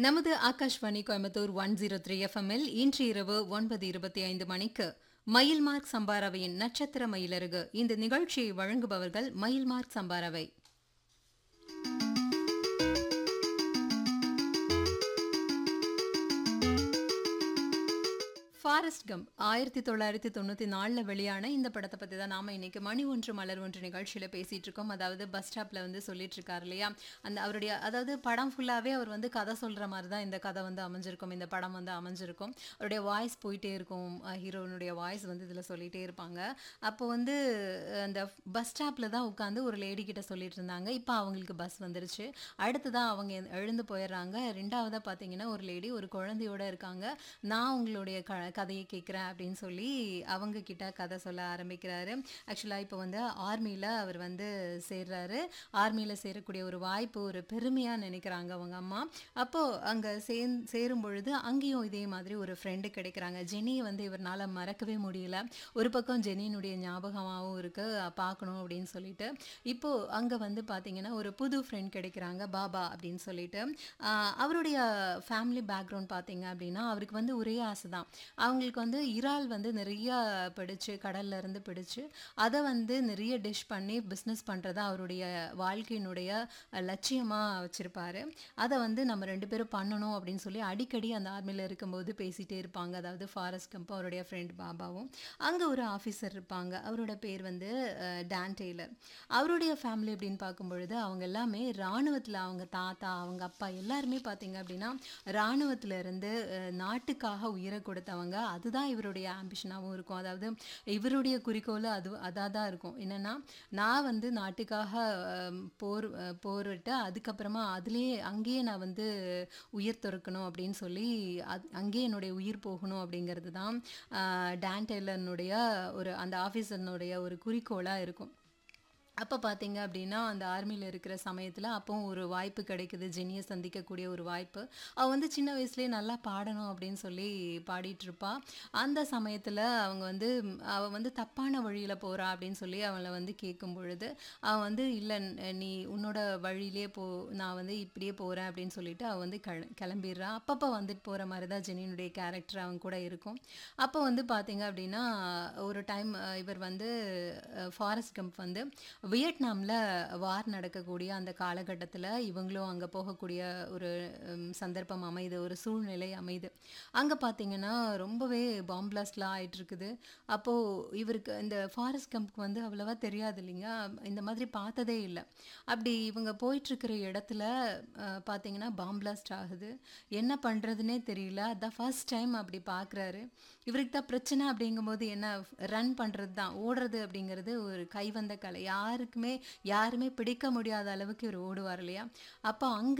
நமது Akashvani Coimbatore one zero three எஃப்எம்மில் இன்று இரவு ஒன்பது இருபத்தி ஐந்து மணிக்கு மயில்மார்க் சம்பாராவையின் நட்சத்திர மயிலருகு இந்த நிகழ்ச்சியை வழங்குபவர்கள் மயில்மார்க் சம்பாராவை ஃபாரஸ்ட் கம் ஆயிரத்தி தொள்ளாயிரத்தி தொண்ணூற்றி நாலில் வெளியான இந்த படத்தை பற்றி தான் நாம் இன்னைக்கு மணி ஒன்று மலர் ஒன்று நிகழ்ச்சியில் பேசிகிட்டு இருக்கோம் அதாவது பஸ் ஸ்டாப்பில் வந்து சொல்லிட்டு இருக்காரு இல்லையா அந்த அவருடைய அதாவது படம் ஃபுல்லாகவே அவர் வந்து கதை சொல்கிற மாதிரி தான் இந்த கதை வந்து அமைஞ்சிருக்கும் இந்த படம் வந்து அமைஞ்சிருக்கும் அவருடைய வாய்ஸ் போயிட்டே இருக்கும் ஹீரோனுடைய வாய்ஸ் வந்து இதில் சொல்லிகிட்டே இருப்பாங்க அப்போ வந்து அந்த பஸ் ஸ்டாப்பில் தான் உட்காந்து ஒரு லேடி கிட்ட சொல்லிட்டு இருந்தாங்க இப்போ அவங்களுக்கு பஸ் வந்துருச்சு அடுத்ததான் அவங்க எழுந்து போயிடுறாங்க ரெண்டாவதாக பார்த்தீங்கன்னா ஒரு லேடி ஒரு குழந்தையோட இருக்காங்க நான் உங்களுடைய க கதையை கேட்குறேன் அப்படின்னு சொல்லி அவங்க கிட்ட கதை சொல்ல ஆரம்பிக்கிறாரு ஆக்சுவலாக இப்போ வந்து ஆர்மியில் அவர் வந்து சேர்றாரு ஆர்மியில் சேரக்கூடிய ஒரு வாய்ப்பு ஒரு பெருமையாக நினைக்கிறாங்க அவங்க அம்மா அப்போது அங்கே சே சேரும் பொழுது அங்கேயும் இதே மாதிரி ஒரு ஃப்ரெண்டு கிடைக்கிறாங்க ஜெனியை வந்து இவரால் மறக்கவே முடியல ஒரு பக்கம் ஜெனியினுடைய ஞாபகமாகவும் இருக்குது பார்க்கணும் அப்படின்னு சொல்லிட்டு இப்போது அங்கே வந்து பார்த்தீங்கன்னா ஒரு புது ஃப்ரெண்ட் கிடைக்கிறாங்க பாபா அப்படின்னு சொல்லிட்டு ஆஹ் அவருடைய ஃபேமிலி பேக்ரவுண்ட் பார்த்தீங்க அப்படின்னா அவருக்கு வந்து ஒரே ஆசை தான் அவங்களுக்கு வந்து இறால் வந்து நிறைய பிடிச்சு கடல்ல இருந்து பிடிச்சு அதை வந்து நிறைய டிஷ் பண்ணி பிஸ்னஸ் பண்ணுறதா அவருடைய வாழ்க்கையினுடைய லட்சியமாக வச்சுருப்பாரு அதை வந்து நம்ம ரெண்டு பேரும் பண்ணணும் அப்படின்னு சொல்லி அடிக்கடி அந்த ஆர்மியில் இருக்கும்போது பேசிகிட்டே இருப்பாங்க அதாவது ஃபாரஸ்ட் கம்ப் அவருடைய ஃப்ரெண்ட் பாபாவும் அங்கே ஒரு ஆஃபீஸர் இருப்பாங்க அவரோட பேர் வந்து அஹ், டான் டெய்லர் அவருடைய ஃபேமிலி அப்படின்னு பார்க்கும்பொழுது அவங்க எல்லாமே இராணுவத்தில் அவங்க தாத்தா அவங்க அப்பா எல்லாருமே பார்த்தீங்க அப்படின்னா இராணுவத்துல இருந்து அஹ், நாட்டுக்காக உயிரை கொடுத்தவங்க அதுதான் இவருடைய ஆம்பிஷனாகவும் இருக்கும் அதாவது இவருடைய குறிக்கோள் அது அதாக தான் இருக்கும் என்னென்னா நான் வந்து நாட்டுக்காக அஹ், போர் அஹ், போரிட்டு அதுக்கப்புறமா அதுலேயே அங்கேயே நான் வந்து உயிர் துறக்கணும் அப்படின்னு சொல்லி அது அங்கேயே என்னுடைய உயிர் போகணும் அப்படிங்கிறது தான் அஹ், டான் டெய்லர்னுடைய ஒரு அந்த ஆஃபீஸர்னுடைய ஒரு குறிக்கோளாக இருக்கும் அப்போ பார்த்தீங்க அப்படின்னா அந்த ஆர்மியில் இருக்கிற சமயத்தில் அப்போவும் ஒரு வாய்ப்பு கிடைக்குது ஜெனியை சந்திக்கக்கூடிய ஒரு வாய்ப்பு அவள் வந்து சின்ன வயசுலேயே நல்லா பாடணும் அப்படின்னு சொல்லி பாடிட்டு இருப்பா அந்த சமயத்தில் அவங்க வந்து ம், அவ வந்து தப்பான வழியில் போகிறா அப்படின்னு சொல்லி அவளை வந்து கேட்கும் பொழுது அவன் வந்து இல்லை நீ உன்னோட வழியிலே போ நான் வந்து இப்படியே போகிறேன் அப்படின்னு சொல்லிட்டு அவள் வந்து கிள கிளம்பிடுறா அப்பப்போ வந்துட்டு போகிற மாதிரி தான் ஜெனியினுடைய கேரக்டர் அவங்க கூட இருக்கும் அப்போ வந்து பார்த்தீங்க அப்படின்னா ஒரு டைம் இவர் வந்து ஃபாரஸ்ட் கம்ப் வந்து வியட்நாமில் வார் நடக்கக்கூடிய அந்த காலகட்டத்தில் இவங்களும் அங்கே போகக்கூடிய ஒரு உம், சந்தர்ப்பம் அமையுது ஒரு சூழ்நிலை அமையுது அங்கே பார்த்தீங்கன்னா ரொம்பவே பாம் பிளாஸ்ட்லாம் ஆயிட்டு இருக்குது அப்போது இவருக்கு இந்த ஃபாரஸ்ட் கம்ப்க்கு வந்து அவ்வளவா தெரியாது இல்லைங்க இந்த மாதிரி பார்த்ததே இல்லை அப்படி இவங்க போயிட்டுருக்கிற இடத்துல அஹ், பார்த்தீங்கன்னா பாம் பிளாஸ்ட் ஆகுது என்ன பண்ணுறதுனே தெரியல அதான் ஃபர்ஸ்ட் டைம் அப்படி பார்க்குறாரு இவருக்கு தான் பிரச்சனை அப்படிங்கும்போது என்ன ரன் பண்ணுறது தான் ஓடுறது அப்படிங்கிறது ஒரு கைவந்த கலை யாருக்குமே யாருமே பிடிக்க முடியாத அளவுக்கு இவர் ஓடுவார் இல்லையா அப்போ அங்கே